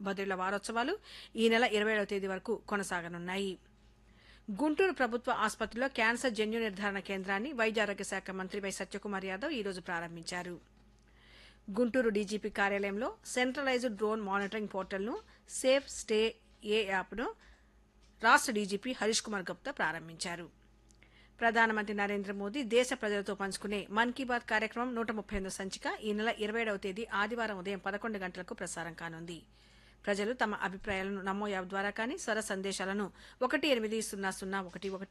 పట్టభద్రుల వారోత్సవాలు ఈ నెల ఇరవై తేదీ వరకు కొనసాగనున్నాయి గుంటూరు ప్రభుత్వ ఆసుపత్రిలో క్యాన్సర్ జన్యు నిర్ధారణ కేంద్రాన్ని వైద్యారోగ్య శాఖ మంత్రి వై సత్యకుమార్ యాదవ్ ఈరోజు ప్రారంభించారు గుంటూరు డీజీపీ కార్యాలయంలో సెంట్రలైజ్డ్ డ్రోన్ మానిటరింగ్ పోర్టల్ను సేఫ్ స్టే ఏ యాప్ను రాష్ట్ర డీజీపీ హరీష్ కుమార్ గుప్తా ప్రారంభించారు ప్రధానమంత్రి నరేంద్ర మోదీ దేశ ప్రజలతో పంచుకునే మన్ కీ బాత్ కార్యక్రమం నూట ముప్పై ఎనిమిది సంచిక ఈ నెల ఇరవై ఏడవ తేదీ ఆదివారం ఉదయం పదకొండు గంటలకు ప్రసారం కానుంది ప్రజలు తమ అభిప్రాయాలను నమో యాప్ ద్వారా కానీ స్వర సందేశాలను ఒకటి ఎనిమిది సున్నా సున్నా ఒకటి ఒకటి